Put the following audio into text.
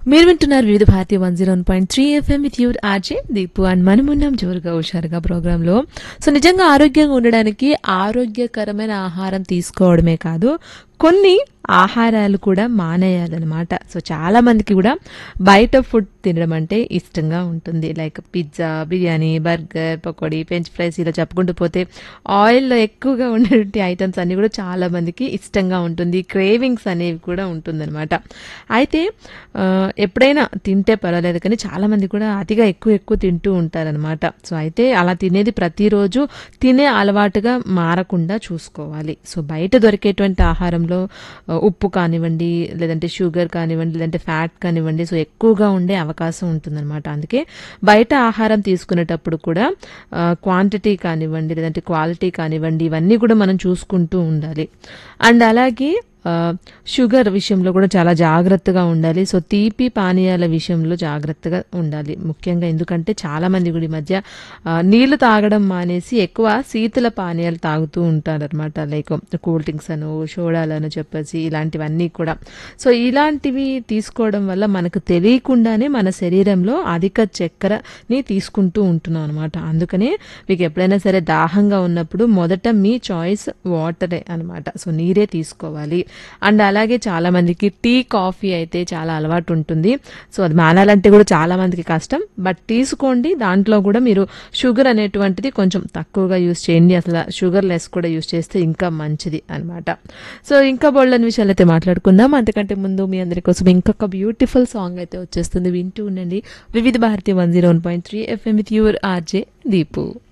మీరు వింటున్నారు Vividh Bharati one zero point three FM with your RJ Deepu and మనమున్నాం జోరుగా హుషారుగా ప్రోగ్రాంలో సో నిజంగా ఆరోగ్యంగా ఉండడానికి ఆరోగ్యకరమైన ఆహారం తీసుకోవడమే కాదు కొన్ని ఆహారాలు కూడా మానేయాలన్నమాట సో చాలా మందికి కూడా బయట ఫుడ్ తినడం అంటే ఇష్టంగా ఉంటుంది like pizza biryani burger pakodi french fries ఇలా చెప్పుకుంటూ పోతే ఆయిల్లో ఎక్కువగా ఉండేటువంటి ఐటమ్స్ అన్ని కూడా చాలా మందికి ఇష్టంగా ఉంటుంది క్రేవింగ్స్ అనేవి కూడా ఉంటుందన్నమాట అయితే ఆ, ఎప్పుడైనా తింటే పర్వాలేదు కానీ చాలా మంది కూడా అతిగా ఎక్కువ ఎక్కువ తింటూ ఉంటారనమాట సో అయితే అలా తినేది ప్రతిరోజు తినే అలవాటుగా మారకుండా చూసుకోవాలి సో బయట దొరికేటువంటి ఆహారంలో ఆ, ఉప్పు కానివ్వండి లేదంటే షుగర్ కానివ్వండి లేదంటే ఫ్యాట్ కానివ్వండి సో ఎక్కువగా ఉండే అవకాశం ఉంటుందన్నమాట అందుకే బయట ఆహారం తీసుకునేటప్పుడు కూడా క్వాంటిటీ కానివ్వండి లేదంటే క్వాలిటీ కానివ్వండి ఇవన్నీ కూడా మనం చూసుకుంటూ ఉండాలి అండ్ అలాగే ఆ, షుగర్ విషయంలో కూడా చాలా జాగ్రత్తగా ఉండాలి సో తీపి పానీయాల విషయంలో జాగ్రత్తగా ఉండాలి ముఖ్యంగా ఎందుకంటే చాలా మంది కూడా ఈ మధ్య ఆ, నీళ్లు తాగడం మానేసి ఎక్కువ శీతల పానీయాలు తాగుతూ ఉంటారనమాట లైక్ కూల్ డ్రింక్స్ అను సోడాలను చెప్పేసి ఇలాంటివన్నీ కూడా సో ఇలాంటివి తీసుకోవడం వల్ల మనకు తెలియకుండానే మన శరీరంలో అధిక చక్కెరని తీసుకుంటూ ఉంటున్నాం అనమాట అందుకనే మీకు ఎప్పుడైనా సరే దాహంగా ఉన్నప్పుడు మొదట మీ చాయిస్ వాటరే అనమాట సో నీరే తీసుకోవాలి అండ్ అలాగే చాలా మందికి టీ కాఫీ అయితే చాలా అలవాటు ఉంటుంది సో అది మానాలంటే కూడా చాలా మందికి కష్టం బట్ తీసుకోండి దాంట్లో కూడా మీరు షుగర్ అనేటువంటిది కొంచెం తక్కువగా యూస్ చేయండి అసలు షుగర్ లెస్ కూడా యూస్ చేస్తే ఇంకా మంచిది అనమాట సో ఇంకా బోల్డని విషయాలు అయితే మాట్లాడుకుందాం అంతకంటే ముందు మీ అందరి కోసం ఇంకొక బ్యూటిఫుల్ సాంగ్ అయితే వచ్చేస్తుంది వింటూ ఉండండి Vividh Bharati one zero one point three FM with your RJ Deepu